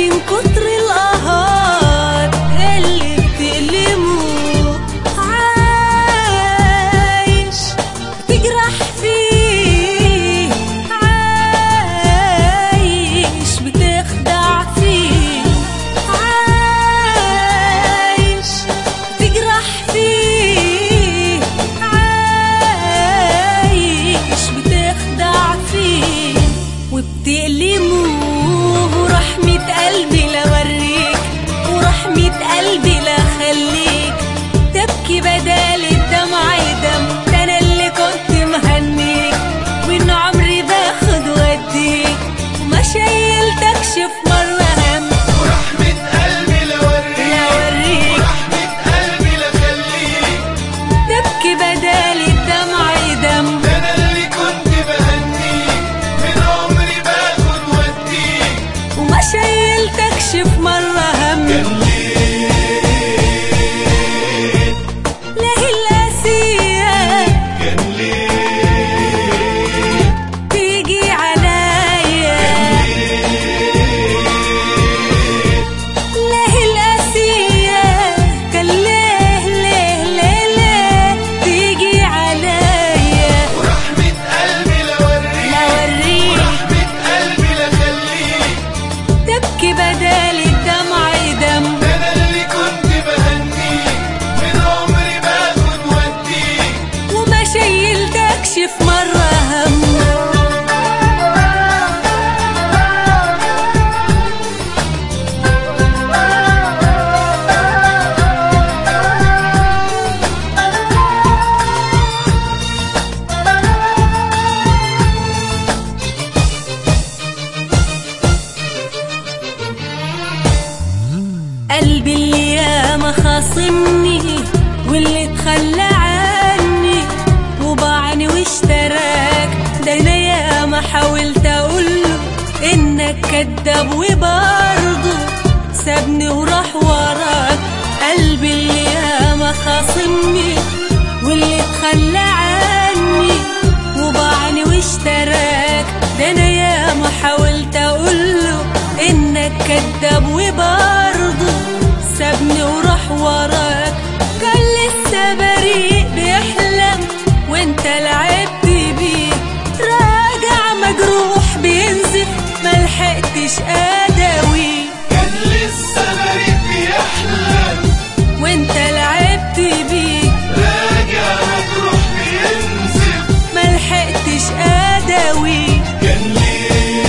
من كتر القهار اللي بتألمه عايش تجرح فيه عايش بتخدع فيه عايش تجرح فيه عايش بتخدع فيه وبتألمه ورحمة قلبي لا اوريك ورحمة قلبي لا خليك تبكي بدال الدمع دم ده انا اللي كنت مهنيك وان عمري باخد واديك وما شيلتكش في مرة هم ورحمة قلبي لا لا اوريك اوريك ورحمة قلبي لا خليك تبكي بدال الدمع دم ده انا اللي كنت بهنيك من عمري باخد واديك وما شيلتكش في مرة هم كان ليه ليه القاسية كان ليه تيجي عليا ليه القاسية كان ليه ليه ليه ليه تيجي عليا ورحمة قلبي لا اوريك لا اوريك ورحمة قلبي لا خليك تبكي بدال الدمع دم ده انا اللي كنت بهنيك من عمري باخد واديك وما شيلتكش في مرة هم قلبي اللي ياما خاصمني واللي تخلى عني وباعني واشتراك ده انا ياما حاولت اقوله انك كداب وبرضه سابني وراح وراك قلبي اللي ياما خاصمني واللي تخلى عني وباعني واشتراك ده انا ياما حاولت اقوله انك كداب وبرضه سابني وراح وراك كان لسه بريء بيحلم وانت لعبت بيه راجع مجروح بينزف ملحقتش اداوي كان لسه بريء بيحلم وانت لعبت بيه راجع مجروح بينزف ملحقتش اداوي كان ليه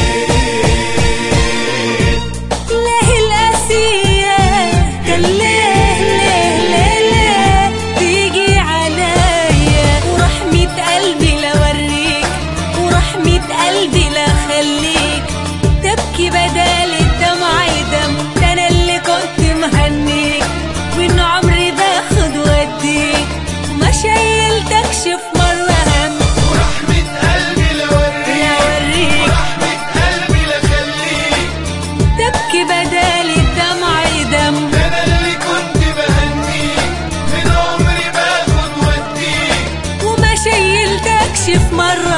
ليه القاسية كان ليه ليه ليه ليه تيجي عليا ورحمة قلبي لا اوريك ورحمة قلبي لا خليك تبكي بدال الدمع دم ده انا اللي كنت مهنيك وان عمري باخد واديك وما شيلتكش في مرة هم ورحمة قلبي لا لا اوريك اوريك ورحمة قلبي لا خليك تبكي بدال الدمع دم ده انا اللي كنت بهنيك من عمري باخد واديك وما شيلتكش في مرة